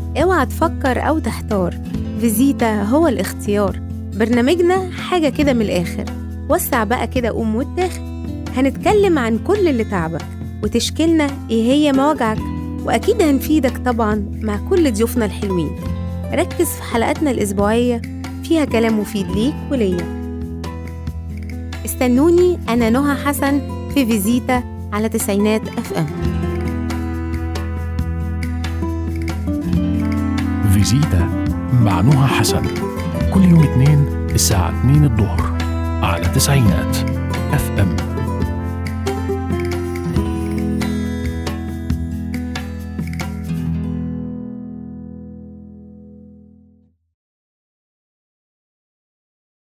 اوعى تفكر أو تحتار فيزيتا هو الاختيار برنامجنا حاجة كده من الآخر وسع بقى كده قوم واتاخد هنتكلم عن كل اللي تعبك وتشكيلنا ايه هي مواجعك وأكيد هنفيدك طبعا مع كل ضيوفنا الحلوين ركز في حلقاتنا الأسبوعية فيها كلام مفيد ليك وليا استنوني أنا نهى حسن في فيزيتا على تسعينات اف ام فيزيتا مع نهى حسن كل يوم اثنين الساعة 2 الظهر على تسعينات اف ام